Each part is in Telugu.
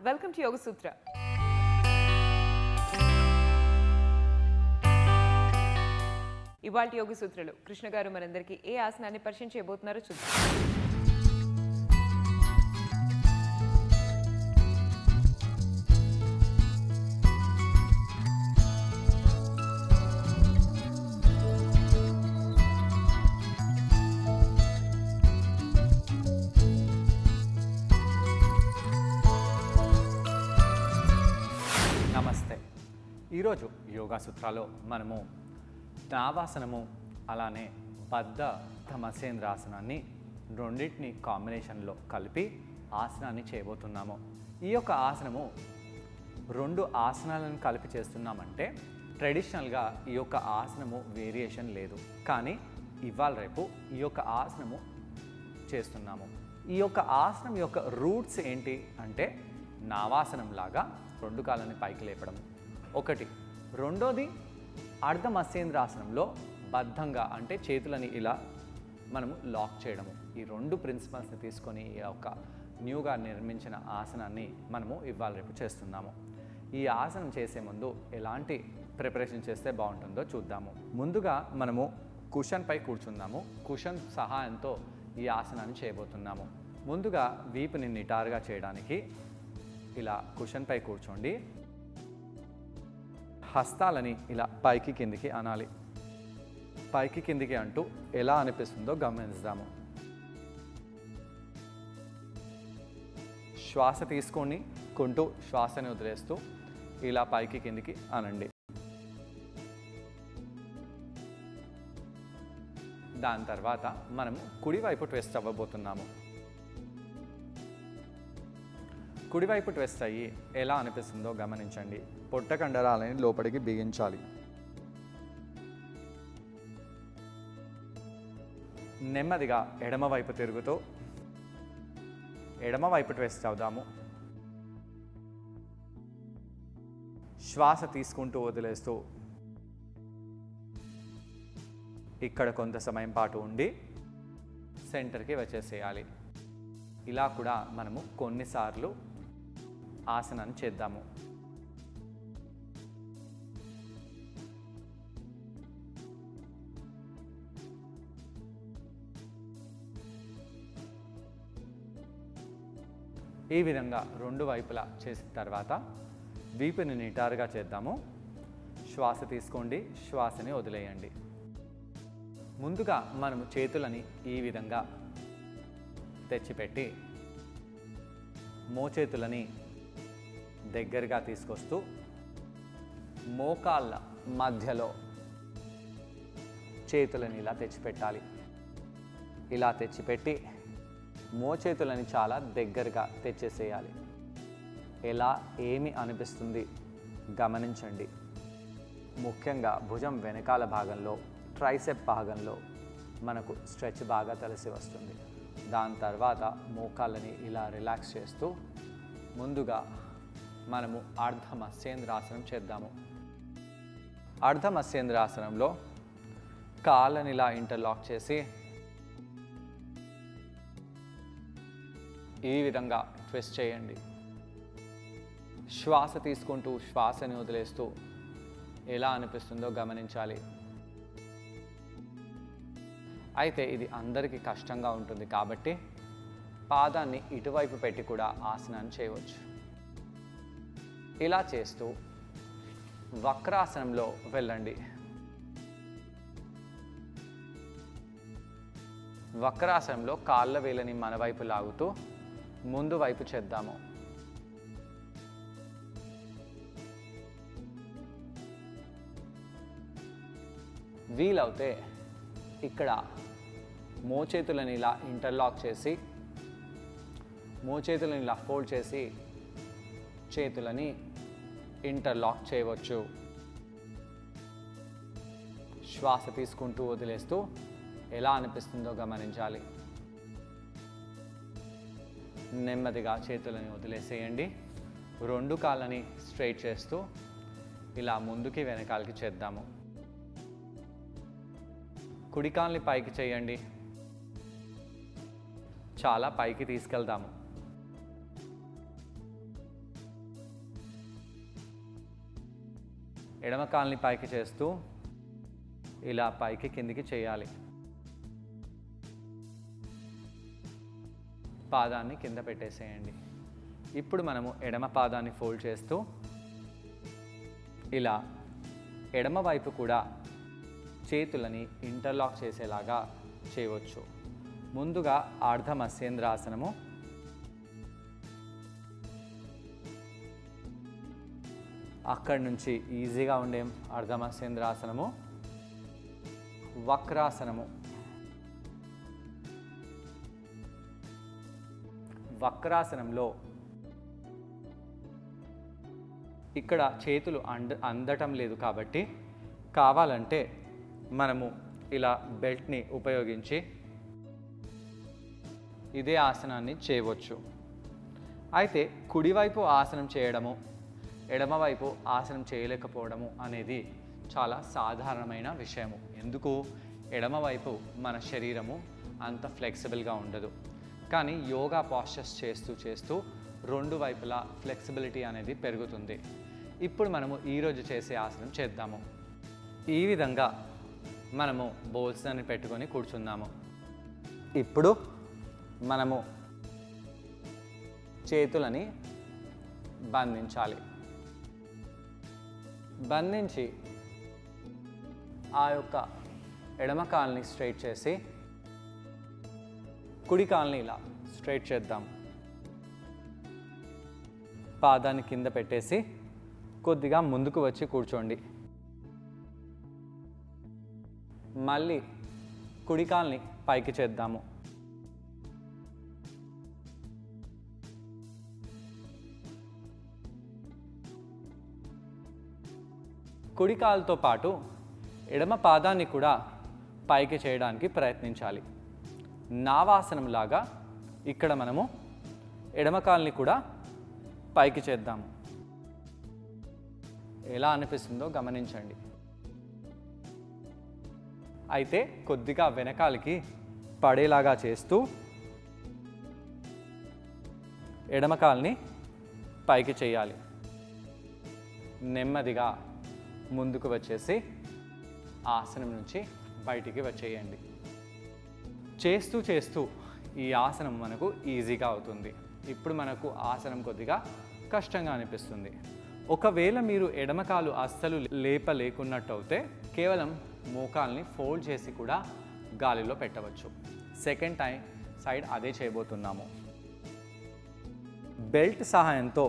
వెల్కమ్ టు యోగ సూత్ర ఇవాళ యోగ సూత్రలో కృష్ణ గారు మనందరికీ ఏ ఆసనాన్ని పరిచయం చేయబోతున్నారో చూద్దాం నమస్తే ఈరోజు యోగా సూత్రాలో మనము నావాసనము అలానే బద్ధ మసేంద్రాసనాన్ని రెండింటిని కాంబినేషన్లో కలిపి ఆసనాన్ని చేయబోతున్నాము ఈ యొక్క ఆసనము రెండు ఆసనాలను కలిపి చేస్తున్నామంటే ట్రెడిషనల్గా ఈ యొక్క ఆసనము వేరియేషన్ లేదు కానీ ఇవాళ రేపు ఈ యొక్క ఆసనము చేస్తున్నాము ఈ యొక్క ఆసనం యొక్క రూట్స్ ఏంటి అంటే నావాసనం లాగా రెండు కాళ్ళని పైకి లేపడం ఒకటి రెండోది అర్ధ మత్స్యేంద్రాసనంలో బద్ధంగా అంటే చేతులని ఇలా మనము లాక్ చేయడము ఈ రెండు ప్రిన్సిపల్స్ని తీసుకొని ఈ యొక్క న్యూగా నిర్మించిన ఆసనాన్ని మనము ఇవాళ రేపు చేస్తున్నాము ఈ ఆసనం చేసే ముందు ఎలాంటి ప్రిపరేషన్ చేస్తే బాగుంటుందో చూద్దాము ముందుగా మనము కుషన్పై కూర్చుందాము కుషన్ సహాయంతో ఈ ఆసనాన్ని చేయబోతున్నాము ముందుగా వీపుని నిటారుగా చేయడానికి ఇలా కుషన్పై కూర్చోండి హస్తాలని ఇలా పైకి కిందికి అనాలి పైకి కిందికి అంటూ ఎలా అనిపిస్తుందో గమనిద్దాము శ్వాస తీసుకొని కొంటూ శ్వాసని వదిలేస్తూ ఇలా పైకి కిందికి అనండి దాని తర్వాత మనము కుడివైపు ట్విస్ట్ అవ్వబోతున్నాము కుడివైపు ట్విస్ట్ అయ్యి ఎలా అనిపిస్తుందో గమనించండి పొట్ట కండరాలని లోపలికి బిగించాలి నెమ్మదిగా ఎడమ వైపు తిరుగుతూ ఎడమ వైపు ట్విస్ట్ అవుదాము శ్వాస తీసుకుంటూ వదిలేస్తూ ఇక్కడ కొంత సమయం పాటు ఉండి సెంటర్కి వచ్చేసేయాలి ఇలా కూడా మనము కొన్నిసార్లు ఆసనాన్ని చేద్దాము ఈ విధంగా రెండు వైపులా చేసిన తర్వాత వీపుని నిటారుగా చేద్దాము శ్వాస తీసుకోండి శ్వాసని వదిలేయండి ముందుగా మనము చేతులని ఈ విధంగా తెచ్చిపెట్టి మోచేతులని దగ్గరగా తీసుకొస్తూ మోకాళ్ళ మధ్యలో చేతులని ఇలా తెచ్చిపెట్టాలి ఇలా తెచ్చిపెట్టి మోచేతులని చాలా దగ్గరగా తెచ్చేసేయాలి ఎలా ఏమి అనిపిస్తుంది గమనించండి ముఖ్యంగా భుజం వెనకాల భాగంలో ట్రైసెప్ భాగంలో మనకు స్ట్రెచ్ బాగా తెలిసి వస్తుంది దాని తర్వాత మోకాళ్ళని ఇలా రిలాక్స్ చేస్తూ ముందుగా మనము అర్ధ మత్స్యేంద్రాసనం చేద్దాము అర్ధ మత్స్యేంద్రాసనంలో కాళ్ళని ఇలా ఇంటర్లాక్ చేసి ఈ విధంగా ట్విస్ట్ చేయండి శ్వాస తీసుకుంటూ శ్వాసని వదిలేస్తూ ఎలా అనిపిస్తుందో గమనించాలి అయితే ఇది అందరికీ కష్టంగా ఉంటుంది కాబట్టి పాదాన్ని ఇటువైపు పెట్టి కూడా ఆసనాన్ని చేయవచ్చు ఇలా చేస్తూ వక్రాసనంలో వెళ్ళండి వక్రాసనంలో కాళ్ళ వేలని మన వైపు లాగుతూ ముందు వైపు చేద్దాము వీలవుతే ఇక్కడ మోచేతులని ఇలా ఇంటర్లాక్ చేసి మోచేతులను ఇలా ఫోల్డ్ చేసి చేతులని ఇంటర్లాక్ చేయవచ్చు శ్వాస తీసుకుంటూ వదిలేస్తూ ఎలా అనిపిస్తుందో గమనించాలి నెమ్మదిగా చేతులని వదిలేసేయండి రెండు కాళ్ళని స్ట్రైట్ చేస్తూ ఇలా ముందుకి వెనకాలకి చేద్దాము కుడి కాళ్ళని పైకి చేయండి చాలా పైకి తీసుకెళ్దాము ఎడమ కాల్ని పైకి చేస్తూ ఇలా పైకి కిందికి చేయాలి పాదాన్ని కింద పెట్టేసేయండి ఇప్పుడు మనము ఎడమ పాదాన్ని ఫోల్డ్ చేస్తూ ఇలా ఎడమ వైపు కూడా చేతులని ఇంటర్లాక్ చేసేలాగా చేయవచ్చు ముందుగా ఆర్ధ మత్స్యేంద్రాసనము అక్కడి నుంచి ఈజీగా ఉండే అర్ధ మత్స్యేంద్రాసనము వక్రాసనము వక్రాసనంలో ఇక్కడ చేతులు అంద అందటం లేదు కాబట్టి కావాలంటే మనము ఇలా బెల్ట్ని ఉపయోగించి ఇదే ఆసనాన్ని చేయవచ్చు అయితే కుడివైపు ఆసనం చేయడము ఎడమవైపు ఆసనం చేయలేకపోవడము అనేది చాలా సాధారణమైన విషయము ఎందుకు ఎడమవైపు మన శరీరము అంత ఫ్లెక్సిబుల్గా ఉండదు కానీ యోగా పాస్చర్స్ చేస్తూ చేస్తూ రెండు వైపులా ఫ్లెక్సిబిలిటీ అనేది పెరుగుతుంది ఇప్పుడు మనము ఈరోజు చేసే ఆసనం చేద్దాము ఈ విధంగా మనము బోల్స్ అని పెట్టుకొని కూర్చుందాము ఇప్పుడు మనము చేతులని బంధించాలి బంధించి ఆ యొక్క ఎడమ కాల్ని స్ట్రైట్ చేసి కుడి కాల్ని ఇలా స్ట్రైట్ చేద్దాం పాదాన్ని కింద పెట్టేసి కొద్దిగా ముందుకు వచ్చి కూర్చోండి మళ్ళీ కుడి కాల్ని పైకి చేద్దాము కుడి కాలుతో పాటు ఎడమ పాదాన్ని కూడా పైకి చేయడానికి ప్రయత్నించాలి నావాసనం లాగా ఇక్కడ మనము ఎడమ కాల్ని కూడా పైకి చేద్దాము ఎలా అనిపిస్తుందో గమనించండి అయితే కొద్దిగా వెనకాలకి పడేలాగా చేస్తూ ఎడమ కాల్ని పైకి చేయాలి నెమ్మదిగా ముందుకు వచ్చేసి ఆసనం నుంచి బయటికి వచ్చేయండి చేస్తూ చేస్తూ ఈ ఆసనం మనకు ఈజీగా అవుతుంది ఇప్పుడు మనకు ఆసనం కొద్దిగా కష్టంగా అనిపిస్తుంది ఒకవేళ మీరు ఎడమకాలు అస్సలు లేపలేకున్నట్టు అయితే కేవలం మోకాల్ని ఫోల్డ్ చేసి కూడా గాలిలో పెట్టవచ్చు సెకండ్ టైం సైడ్ అదే చేయబోతున్నాము బెల్ట్ సహాయంతో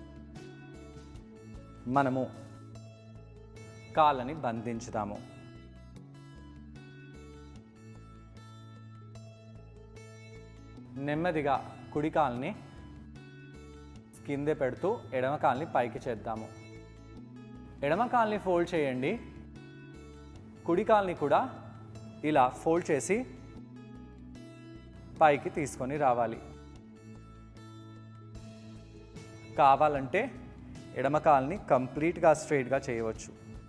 మనము కాళ్ళని బంధించుదాము నెమ్మదిగా కుడి కాల్ని కిందే పెడుతూ ఎడమ కాల్ని పైకి చేద్దాము ఎడమ కాల్ని ఫోల్డ్ చేయండి కుడి కాల్ని కూడా ఇలా ఫోల్డ్ చేసి పైకి తీసుకొని రావాలి కావాలంటే ఎడమ కాల్ని కంప్లీట్గా స్ట్రైట్గా చేయవచ్చు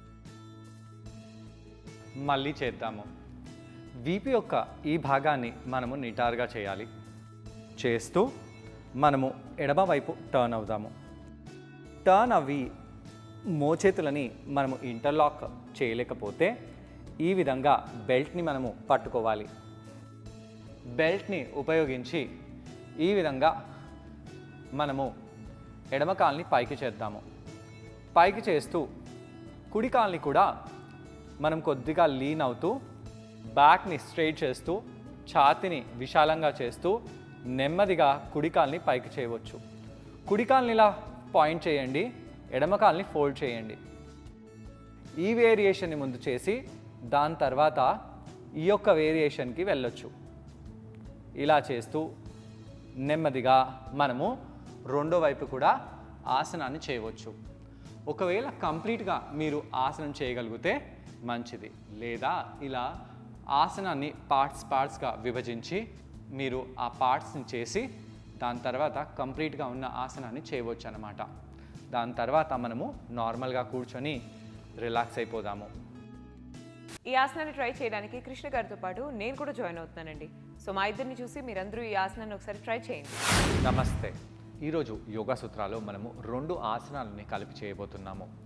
మళ్ళీ చేద్దాము వీపు యొక్క ఈ భాగాన్ని మనము నిటారుగా చేయాలి చేస్తూ మనము ఎడమ వైపు టర్న్ అవుదాము టర్న్ అవి మోచేతులని మనము ఇంటర్లాక్ చేయలేకపోతే ఈ విధంగా బెల్ట్ని మనము పట్టుకోవాలి బెల్ట్ని ఉపయోగించి ఈ విధంగా మనము ఎడమ కాల్ని పైకి చేద్దాము పైకి చేస్తూ కుడి కాల్ని కూడా మనం కొద్దిగా లీన్ అవుతూ బ్యాక్ని స్ట్రైట్ చేస్తూ ఛాతిని విశాలంగా చేస్తూ నెమ్మదిగా కుడి కాల్ని పైకి చేయవచ్చు కుడి కాల్ని ఇలా పాయింట్ చేయండి ఎడమ కాల్ని ఫోల్డ్ చేయండి ఈ వేరియేషన్ని ముందు చేసి దాని తర్వాత ఈ యొక్క వేరియేషన్కి వెళ్ళొచ్చు ఇలా చేస్తూ నెమ్మదిగా మనము రెండో వైపు కూడా ఆసనాన్ని చేయవచ్చు ఒకవేళ కంప్లీట్గా మీరు ఆసనం చేయగలిగితే మంచిది లేదా ఇలా ఆసనాన్ని పార్ట్స్ పార్ట్స్గా విభజించి మీరు ఆ పార్ట్స్ని చేసి దాని తర్వాత కంప్లీట్గా ఉన్న ఆసనాన్ని చేయవచ్చు అన్నమాట దాని తర్వాత మనము నార్మల్గా కూర్చొని రిలాక్స్ అయిపోదాము ఈ ఆసనాన్ని ట్రై చేయడానికి కృష్ణ గారితో పాటు నేను కూడా జాయిన్ అవుతున్నానండి సో మా ఇద్దరిని చూసి మీరందరూ ఈ ఆసనాన్ని ఒకసారి ట్రై చేయండి నమస్తే ఈరోజు యోగా సూత్రాలు మనము రెండు ఆసనాలని కలిపి చేయబోతున్నాము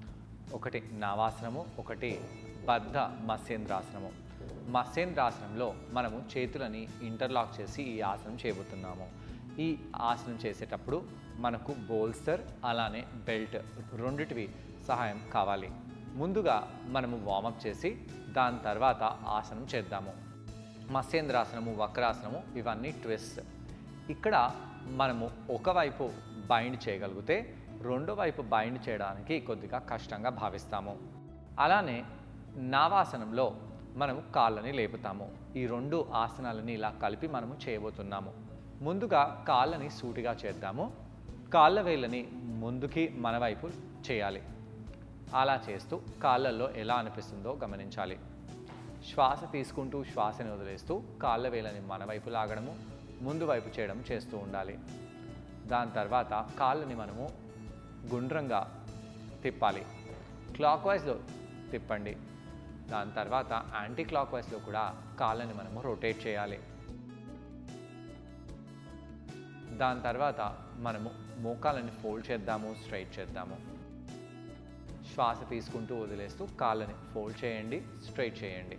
ఒకటి నవాసనము ఒకటి బద్ధ మత్స్యేంద్రాసనము మత్స్యేంద్రాసనంలో మనము చేతులని ఇంటర్లాక్ చేసి ఈ ఆసనం చేయబోతున్నాము ఈ ఆసనం చేసేటప్పుడు మనకు బోల్స్టర్ అలానే బెల్ట్ రెండిటివి సహాయం కావాలి ముందుగా మనము వార్మప్ చేసి దాని తర్వాత ఆసనం చేద్దాము మత్స్యేంద్రాసనము వక్రాసనము ఇవన్నీ ట్విస్ట్ ఇక్కడ మనము ఒకవైపు బైండ్ చేయగలిగితే రెండో వైపు బైండ్ చేయడానికి కొద్దిగా కష్టంగా భావిస్తాము అలానే నావాసనంలో మనము కాళ్ళని లేపుతాము ఈ రెండు ఆసనాలని ఇలా కలిపి మనము చేయబోతున్నాము ముందుగా కాళ్ళని సూటిగా చేద్దాము కాళ్ళ వేళ్ళని ముందుకి మన వైపు చేయాలి అలా చేస్తూ కాళ్ళల్లో ఎలా అనిపిస్తుందో గమనించాలి శ్వాస తీసుకుంటూ శ్వాసని వదిలేస్తూ కాళ్ళ వేలని మన వైపు లాగడము ముందు వైపు చేయడం చేస్తూ ఉండాలి దాని తర్వాత కాళ్ళని మనము గుండ్రంగా తిప్పాలి క్లాక్ వైజ్లో తిప్పండి దాని తర్వాత యాంటీ క్లాక్ వైజ్లో కూడా కాళ్ళని మనము రొటేట్ చేయాలి దాని తర్వాత మనము మోకాలని ఫోల్డ్ చేద్దాము స్ట్రైట్ చేద్దాము శ్వాస తీసుకుంటూ వదిలేస్తూ కాళ్ళని ఫోల్డ్ చేయండి స్ట్రైట్ చేయండి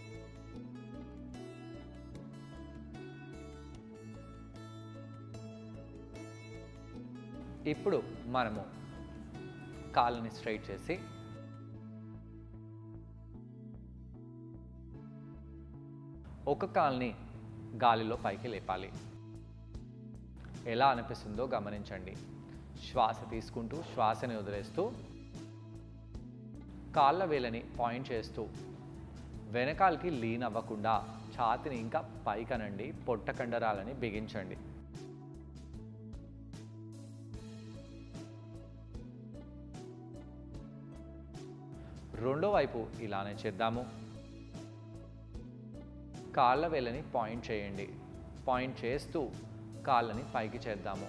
ఇప్పుడు మనము కాళ్ళని స్ట్రైట్ చేసి ఒక కాల్ని గాలిలో పైకి లేపాలి ఎలా అనిపిస్తుందో గమనించండి శ్వాస తీసుకుంటూ శ్వాసని వదిలేస్తూ కాళ్ళ వేలని పాయింట్ చేస్తూ వెనకాలకి లీన్ అవ్వకుండా ఛాతిని ఇంకా పైకనండి పొట్ట కండరాలని బిగించండి రెండో వైపు ఇలానే చేద్దాము కాళ్ళ వేలని పాయింట్ చేయండి పాయింట్ చేస్తూ కాళ్ళని పైకి చేద్దాము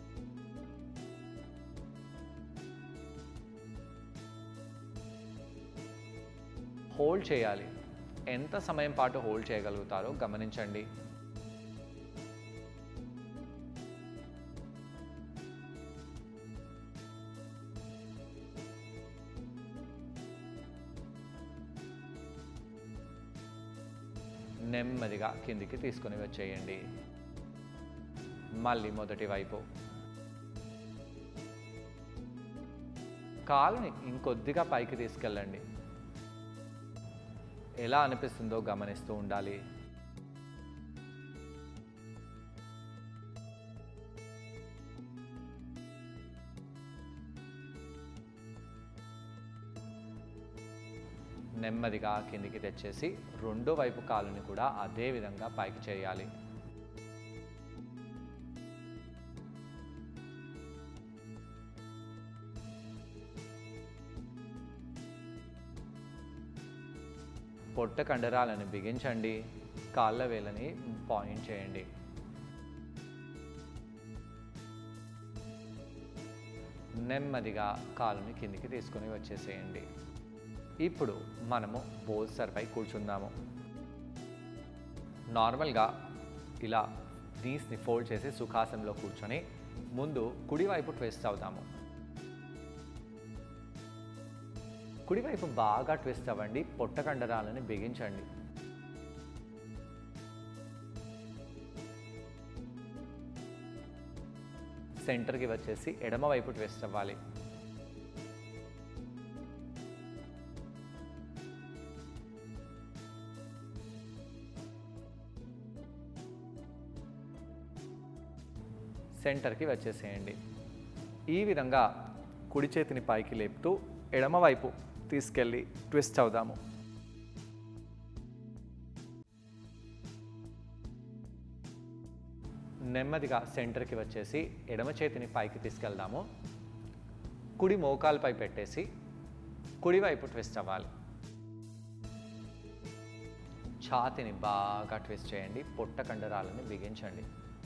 హోల్డ్ చేయాలి ఎంత సమయం పాటు హోల్డ్ చేయగలుగుతారో గమనించండి నెమ్మదిగా కిందికి తీసుకొని వచ్చేయండి మళ్ళీ మొదటి వైపు కాలుని ఇంకొద్దిగా పైకి తీసుకెళ్ళండి ఎలా అనిపిస్తుందో గమనిస్తూ ఉండాలి నెమ్మదిగా కిందికి తెచ్చేసి రెండో వైపు కాలుని కూడా అదే విధంగా పైకి చేయాలి పొట్ట కండరాలను బిగించండి కాళ్ళ వేలని పాయింట్ చేయండి నెమ్మదిగా కాలుని కిందికి తీసుకొని వచ్చేసేయండి ఇప్పుడు మనము బోల్సర్పై కూర్చుందాము నార్మల్గా ఇలా నీస్ని ఫోల్డ్ చేసి సుఖాసనంలో కూర్చొని ముందు కుడివైపు ట్విస్ట్ అవుతాము కుడివైపు బాగా ట్విస్ట్ అవ్వండి పొట్ట కండరాలని బిగించండి సెంటర్కి వచ్చేసి ఎడమవైపు ట్విస్ట్ అవ్వాలి సెంటర్కి వచ్చేసేయండి ఈ విధంగా కుడి చేతిని పైకి లేపుతూ ఎడమవైపు తీసుకెళ్ళి ట్విస్ట్ అవుదాము నెమ్మదిగా సెంటర్కి వచ్చేసి ఎడమ చేతిని పైకి తీసుకెళ్దాము కుడి మోకాలపై పెట్టేసి కుడివైపు ట్విస్ట్ అవ్వాలి ఛాతిని బాగా ట్విస్ట్ చేయండి పొట్ట కండరాలని బిగించండి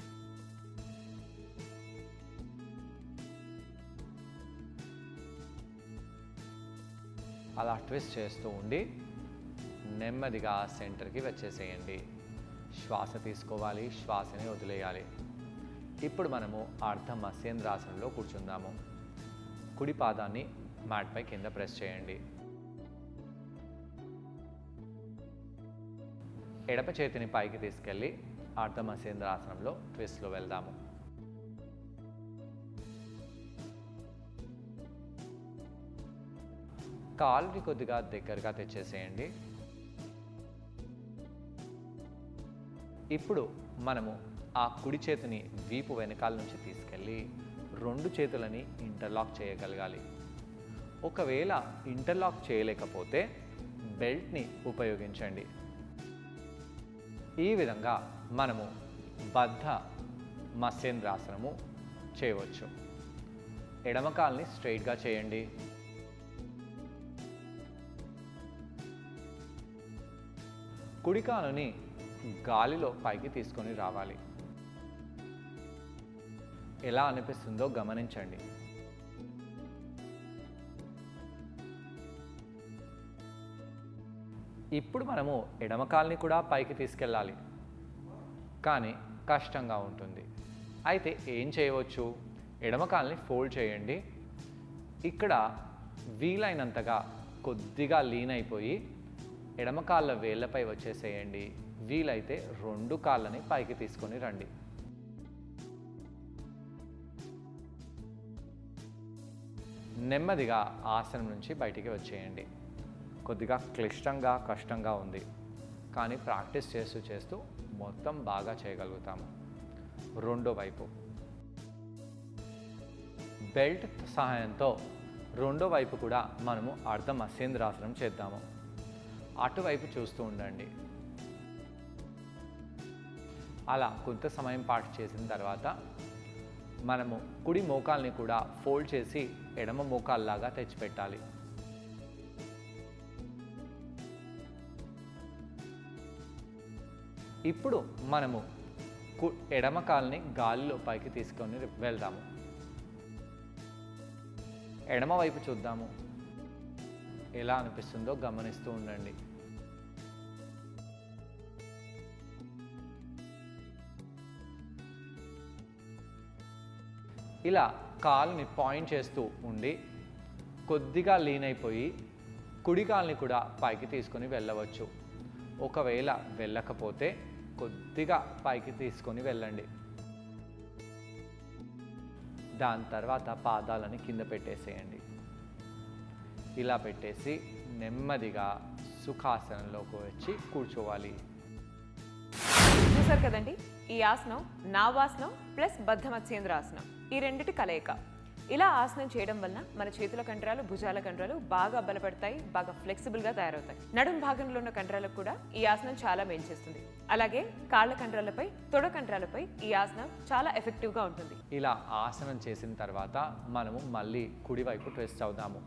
అలా ట్విస్ట్ చేస్తూ ఉండి నెమ్మదిగా సెంటర్కి వచ్చేసేయండి శ్వాస తీసుకోవాలి శ్వాసని వదిలేయాలి ఇప్పుడు మనము అర్ధ మత్స్యేంద్రాసనంలో కూర్చుందాము కుడి పాదాన్ని మ్యాట్పై కింద ప్రెస్ చేయండి ఎడప చేతిని పైకి తీసుకెళ్ళి అర్ధమసేంద్రాసనంలో ట్విస్ట్లో వెళ్దాము కాలుని కొద్దిగా దగ్గరగా తెచ్చేసేయండి ఇప్పుడు మనము ఆ కుడి చేతిని వీపు వెనకాల నుంచి తీసుకెళ్ళి రెండు చేతులని ఇంటర్లాక్ చేయగలగాలి ఒకవేళ ఇంటర్లాక్ చేయలేకపోతే బెల్ట్ని ఉపయోగించండి ఈ విధంగా మనము బద్ధ మత్స్యేంద్రాసనము చేయవచ్చు ఎడమ కాల్ని స్ట్రైట్గా చేయండి కుడి కాలుని గాలిలో పైకి తీసుకొని రావాలి ఎలా అనిపిస్తుందో గమనించండి ఇప్పుడు మనము ఎడమ కాల్ని కూడా పైకి తీసుకెళ్ళాలి కానీ కష్టంగా ఉంటుంది అయితే ఏం చేయవచ్చు ఎడమ కాల్ని ఫోల్డ్ చేయండి ఇక్కడ వీలైనంతగా కొద్దిగా లీన్ అయిపోయి ఎడమ కాళ్ళ వేళ్ళపై వచ్చేసేయండి వీలైతే రెండు కాళ్ళని పైకి తీసుకొని రండి నెమ్మదిగా ఆసనం నుంచి బయటికి వచ్చేయండి కొద్దిగా క్లిష్టంగా కష్టంగా ఉంది కానీ ప్రాక్టీస్ చేస్తూ చేస్తూ మొత్తం బాగా చేయగలుగుతాము రెండో వైపు బెల్ట్ సహాయంతో రెండో వైపు కూడా మనము అర్ధ మత్స్యేంద్రాసనం చేద్దాము అటువైపు చూస్తూ ఉండండి అలా కొంత సమయం పాటు చేసిన తర్వాత మనము కుడి మోకాల్ని కూడా ఫోల్డ్ చేసి ఎడమ మోకాల్లాగా తెచ్చిపెట్టాలి ఇప్పుడు మనము కు- ఎడమ కాల్ని గాలిలో పైకి తీసుకొని వెళ్దాము ఎడమ వైపు చూద్దాము ఎలా అనిపిస్తుందో గమనిస్తూ ఉండండి ఇలా కాలుని పాయింట్ చేస్తూ ఉండి కొద్దిగా లీన్ అయిపోయి కుడి కాల్ని కూడా పైకి తీసుకొని వెళ్ళవచ్చు ఒకవేళ వెళ్ళకపోతే కొద్దిగా పైకి తీసుకొని వెళ్ళండి దాని తర్వాత పాదాలని కింద పెట్టేసేయండి ఇలా పెట్టేసి నెమ్మదిగా సుఖాసనంలోకి వచ్చి కూర్చోవాలి చూసారు కదండి ఈ ఆసనం నావాసనం ప్లస్ బద్ధ మత్స్యేంద్ర ఆసనం ఈ రెండిటి కలయిక ఇలా ఆసనం చేయడం వలన మన చేతుల కండరాలు భుజాల కండరాలు బాగా బలపడతాయి బాగా ఫ్లెక్సిబుల్ గా తయారవుతాయి నడుం భాగంలో ఉన్న కండరాలకు కూడా ఈ ఆసనం చాలా మేలు చేస్తుంది అలాగే కాళ్ళ కండరాలపై తొడ కండరాలపై ఈ ఆసనం చాలా ఎఫెక్టివ్ గా ఉంటుంది ఇలా ఆసనం చేసిన తర్వాత మనము మళ్ళీ కుడివైపు ట్విస్ట్ అవుదాము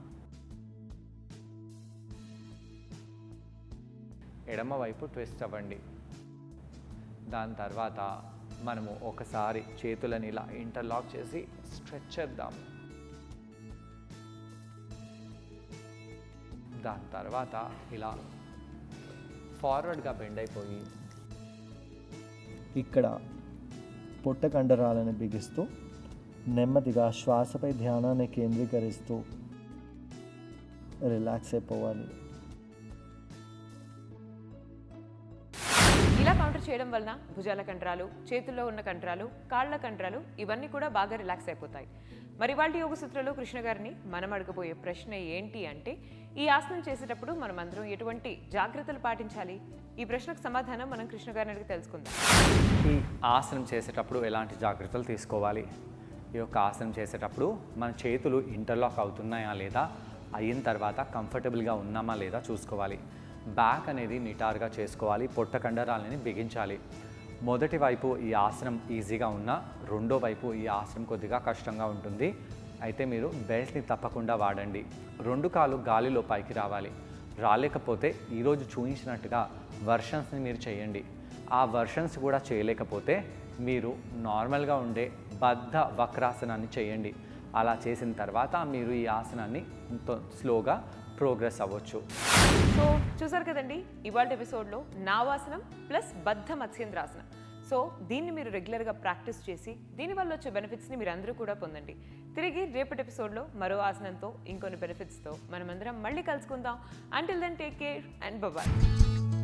ఎడమ వైపు ట్విస్ట్ అవ్వండి దాని తర్వాత మనము ఒకసారి చేతులని ఇలా ఇంటర్లాక్ చేసి స్ట్రెచ్ చేద్దాము దాని తర్వాత ఇలా ఫార్వర్డ్గా బెండ్ అయిపోయి ఇక్కడ పొట్ట కండరాలను బిగిస్తూ నెమ్మదిగా శ్వాసపై ధ్యానాన్ని కేంద్రీకరిస్తూ రిలాక్స్ అయిపోవాలి ఇలా కౌంటర్ చేయడం వలన భుజాల కండరాలు చేతుల్లో ఉన్న కండరాలు కాళ్ళ కండరాలు ఇవన్నీ కూడా బాగా రిలాక్స్ అయిపోతాయి మరి వాళ్ళ యోగ సూత్రంలో కృష్ణ గారిని మనం అడగబోయే ప్రశ్న ఏంటి అంటే ఈ ఆసనం చేసేటప్పుడు మనం అందరం ఎటువంటి జాగ్రత్తలు పాటించాలి ఈ ప్రశ్నకు సమాధానం మనం కృష్ణ గారిని అడిగి తెలుసుకుందాం ఈ ఆసనం చేసేటప్పుడు ఎలాంటి జాగ్రత్తలు తీసుకోవాలి ఈ యొక్క ఆసనం చేసేటప్పుడు మన చేతులు ఇంటర్లాక్ అవుతున్నాయా లేదా అయిన తర్వాత కంఫర్టబుల్గా ఉన్నామా లేదా చూసుకోవాలి బ్యాక్ అనేది నిటారుగా చేసుకోవాలి పొట్ట కండరాలని బిగించాలి మొదటి వైపు ఈ ఆసనం ఈజీగా ఉన్నా రెండో వైపు ఈ ఆసనం కొద్దిగా కష్టంగా ఉంటుంది అయితే మీరు బెల్ట్ని తప్పకుండా వాడండి రెండు కాలు గాలిలో పైకి రావాలి రాలేకపోతే ఈరోజు చూపించినట్టుగా వర్షన్స్ని మీరు చేయండి ఆ వర్షన్స్ కూడా చేయలేకపోతే మీరు నార్మల్గా ఉండే బద్ధ వక్రాసనాన్ని చేయండి అలా చేసిన తర్వాత మీరు ఈ ఆసనాన్ని తొ- స్లోగా ప్రోగ్రెస్ అవ్వచ్చు సో చూసారు కదండి ఇవాళ ఎపిసోడ్లో నావాసనం ప్లస్ బద్ధ మత్స్యేంద్రాసనం సో దీన్ని మీరు రెగ్యులర్గా ప్రాక్టీస్ చేసి దీనివల్ల వచ్చే బెనిఫిట్స్ని మీరు అందరూ కూడా పొందండి తిరిగి రేపటి ఎపిసోడ్లో మరో ఆసనంతో ఇంకొన్ని బెనిఫిట్స్తో మనమందరం మళ్ళీ కలుసుకుందాం until then take care and bye